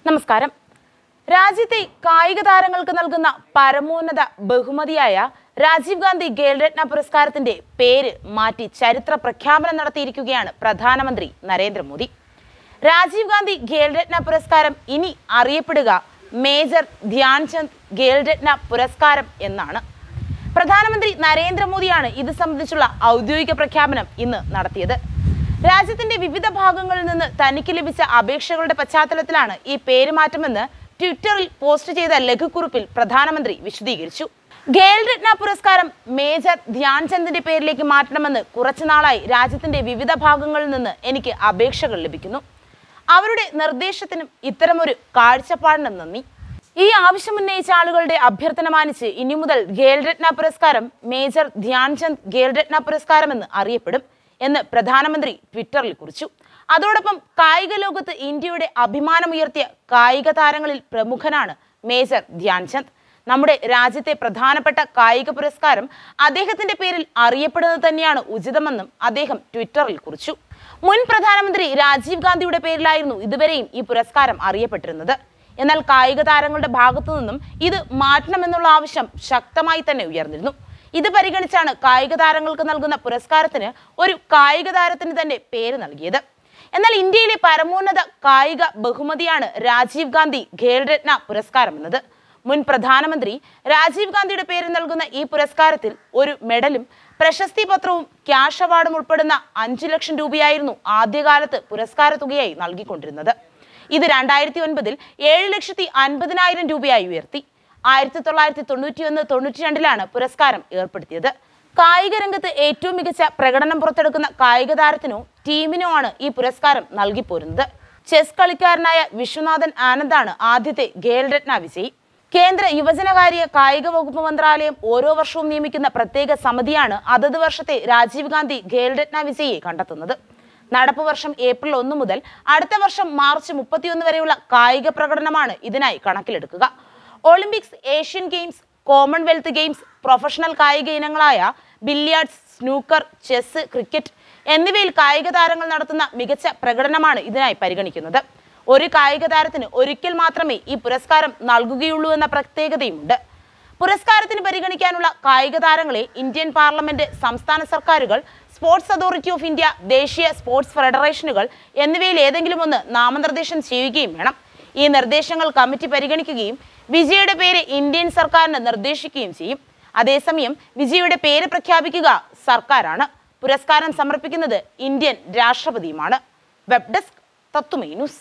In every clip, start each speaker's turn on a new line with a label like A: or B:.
A: നമസ്കാരം രാജ്യത്തെ കായിക താരങ്ങൾക്ക് നൽകുന്ന പരമോന്നത ബഹുമതിയായ രാജീവ് ഗാന്ധി ഖേൽരത്ന പുരസ്കാരത്തിന്റെ പേര് മാറ്റി ചരിത്ര പ്രഖ്യാപനം നടത്തിയിരിക്കുകയാണ് പ്രധാനമന്ത്രി നരേന്ദ്രമോദി രാജീവ് ഗാന്ധി ഖേൽരത്ന പുരസ്കാരം ഇനി അറിയപ്പെടുക മേജർ ധ്യാൻചന്ദ് ഖേൽരത്ന പുരസ്കാരം എന്നാണ് പ്രധാനമന്ത്രി നരേന്ദ്രമോദിയാണ് ഇത് സംബന്ധിച്ചുള്ള ഔദ്യോഗിക പ്രഖ്യാപനം ഇന്ന് നടത്തിയത് രാജ്യത്തിന്റെ വിവിധ ഭാഗങ്ങളിൽ നിന്ന് തനിക്ക് ലഭിച്ച അപേക്ഷകളുടെ പശ്ചാത്തലത്തിലാണ് ഈ പേരുമാറ്റമെന്ന് ട്വിറ്ററിൽ പോസ്റ്റ് ചെയ്ത ലഘുക്കുറിപ്പിൽ പ്രധാനമന്ത്രി വിശദീകരിച്ചു ഖേൽരത്ന പുരസ്കാരം മേജർ ധ്യാൻചന്ദിന്റെ പേരിലേക്ക് മാറ്റണമെന്ന് കുറച്ചുനാളായി രാജ്യത്തിന്റെ വിവിധ ഭാഗങ്ങളിൽ നിന്ന് എനിക്ക് അപേക്ഷകൾ ലഭിക്കുന്നു അവരുടെ നിർദ്ദേശത്തിനും ഇത്തരമൊരു കാഴ്ചപ്പാടിനും നന്ദി ഈ ആവശ്യമുന്നയിച്ച ആളുകളുടെ അഭ്യർത്ഥന മാനിച്ച് ഇനി മുതൽ ഖേൽരത്ന പുരസ്കാരം മേജർ ധ്യാൻചന്ദ് ഖേൽരത്ന പുരസ്കാരം എന്ന് അറിയപ്പെടും എന്ന് പ്രധാനമന്ത്രി ട്വിറ്ററിൽ കുറിച്ചു അതോടൊപ്പം കായിക ലോകത്ത് ഇന്ത്യയുടെ അഭിമാനമുയർത്തിയ കായിക താരങ്ങളിൽ പ്രമുഖനാണ് മേജർ ധ്യാൻചന്ദ് നമ്മുടെ രാജ്യത്തെ പ്രധാനപ്പെട്ട കായിക പുരസ്കാരം അദ്ദേഹത്തിന്റെ പേരിൽ അറിയപ്പെടുന്നത് തന്നെയാണ് ഉചിതമെന്നും അദ്ദേഹം ട്വിറ്ററിൽ കുറിച്ചു മുൻ പ്രധാനമന്ത്രി രാജീവ് ഗാന്ധിയുടെ പേരിലായിരുന്നു ഇതുവരെയും ഈ പുരസ്കാരം അറിയപ്പെട്ടിരുന്നത് എന്നാൽ കായിക താരങ്ങളുടെ ഭാഗത്തു നിന്നും ഇത് മാറ്റണമെന്നുള്ള ആവശ്യം ശക്തമായി തന്നെ ഉയർന്നിരുന്നു ഇത് പരിഗണിച്ചാണ് കായിക താരങ്ങൾക്ക് നൽകുന്ന പുരസ്കാരത്തിന് ഒരു കായിക താരത്തിന് തന്നെ പേര് നൽകിയത് എന്നാൽ ഇന്ത്യയിലെ പരമോന്നത കായിക ബഹുമതിയാണ് രാജീവ് ഗാന്ധി ഖേൽരത്ന പുരസ്കാരം എന്നത് മുൻ പ്രധാനമന്ത്രി രാജീവ് ഗാന്ധിയുടെ പേര് നൽകുന്ന ഈ പുരസ്കാരത്തിൽ ഒരു മെഡലും പ്രശസ്തി പത്രവും ക്യാഷ് അവാർഡും ഉൾപ്പെടുന്ന അഞ്ചു ലക്ഷം രൂപയായിരുന്നു ആദ്യകാലത്ത് പുരസ്കാര തുകയായി നൽകിക്കൊണ്ടിരുന്നത് ഇത് രണ്ടായിരത്തി ഒൻപതിൽ ഏഴ് ലക്ഷത്തി അൻപതിനായിരം രൂപയായി ഉയർത്തി ആയിരത്തി തൊള്ളായിരത്തി തൊണ്ണൂറ്റി ഒന്ന് തൊണ്ണൂറ്റി രണ്ടിലാണ് പുരസ്കാരം ഏർപ്പെടുത്തിയത് കായിക രംഗത്ത് ഏറ്റവും മികച്ച പ്രകടനം പുറത്തെടുക്കുന്ന കായിക താരത്തിനോ ടീമിനോ ആണ് ഈ പുരസ്കാരം നൽകിപ്പോരുന്നത് ചെസ് കളിക്കാരനായ വിശ്വനാഥൻ ആനന്ദാണ് ആദ്യത്തെ ഖേൽരത്ന വിജയി കേന്ദ്ര യുവജനകാര്യ കായിക വകുപ്പ് മന്ത്രാലയം ഓരോ വർഷവും നിയമിക്കുന്ന പ്രത്യേക സമിതിയാണ് അതത് വർഷത്തെ രാജീവ് ഗാന്ധി ഖേൽരത്ന വിജയിയെ കണ്ടെത്തുന്നത് നടപ്പ് വർഷം ഏപ്രിൽ ഒന്ന് മുതൽ അടുത്ത വർഷം മാർച്ച് മുപ്പത്തിയൊന്ന് വരെയുള്ള കായിക പ്രകടനമാണ് ഇതിനായി കണക്കിലെടുക്കുക Olympics Asian Games Commonwealth Games professional കായിക ഇനങ്ങളായ ബില്ലിയാർഡ്സ് സ്നൂക്കർ ചെസ് ക്രിക്കറ്റ് എന്നിവയിൽ കായിക താരങ്ങൾ നടത്തുന്ന മികച്ച പ്രകടനമാണ് ഇതിനായി പരിഗണിക്കുന്നത് ഒരു കായിക താരത്തിന് ഒരിക്കൽ മാത്രമേ ഈ പുരസ്കാരം നൽകുകയുള്ളൂ എന്ന പ്രത്യേകതയുമുണ്ട് പുരസ്കാരത്തിന് പരിഗണിക്കാനുള്ള കായിക താരങ്ങളെ ഇന്ത്യൻ പാർലമെന്റ് സംസ്ഥാന സർക്കാരുകൾ സ്പോർട്സ് അതോറിറ്റി ഓഫ് ഇന്ത്യ ദേശീയ സ്പോർട്സ് ഫെഡറേഷനുകൾ എന്നിവയിൽ ഏതെങ്കിലും ഒന്ന് നാമനിർദ്ദേശം ചെയ്യുകയും വേണം ഈ നിർദ്ദേശങ്ങൾ കമ്മിറ്റി പരിഗണിക്കുകയും വിജയുടെ പേര് ഇന്ത്യൻ സർക്കാരിന് നിർദ്ദേശിക്കുകയും ചെയ്യും അതേസമയം വിജയുടെ പേര് പ്രഖ്യാപിക്കുക സർക്കാരാണ് പുരസ്കാരം സമർപ്പിക്കുന്നത് ഇന്ത്യൻ രാഷ്ട്രപതിയുമാണ് web desk Tatwamayi news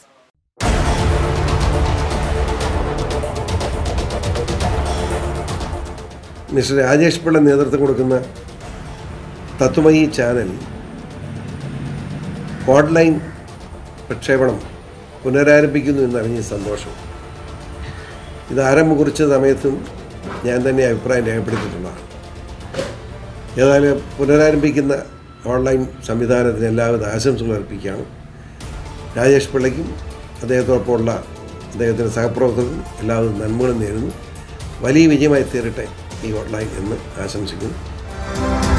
B: mister Rajesh Pillai നേതൃത്വം കൊടുക്കുന്ന തത്വമയി ചാനൽ ഓൺലൈൻ പ്രക്ഷേപണം പുനരാരംഭിക്കുന്നു എന്നറിഞ്ഞ സന്തോഷം ഇത് ആരംഭം കുറിച്ച സമയത്തും ഞാൻ തന്നെ അഭിപ്രായം രേഖപ്പെടുത്തിയിട്ടുള്ളതാണ് ഏതായാലും പുനരാരംഭിക്കുന്ന ഓൺലൈൻ സംവിധാനത്തിന് എല്ലാവിധ ആശംസകൾ അർപ്പിക്കുകയാണ് രാജേഷ് പിള്ളയ്ക്കും അദ്ദേഹത്തോടൊപ്പമുള്ള അദ്ദേഹത്തിൻ്റെ സഹപ്രവർത്തകർക്കും എല്ലാവിധ നന്മകളും നേരുന്നു വലിയ വിജയമായി തീരട്ടെ ഈ ഓൺലൈൻ എന്ന് ആശംസിക്കുന്നു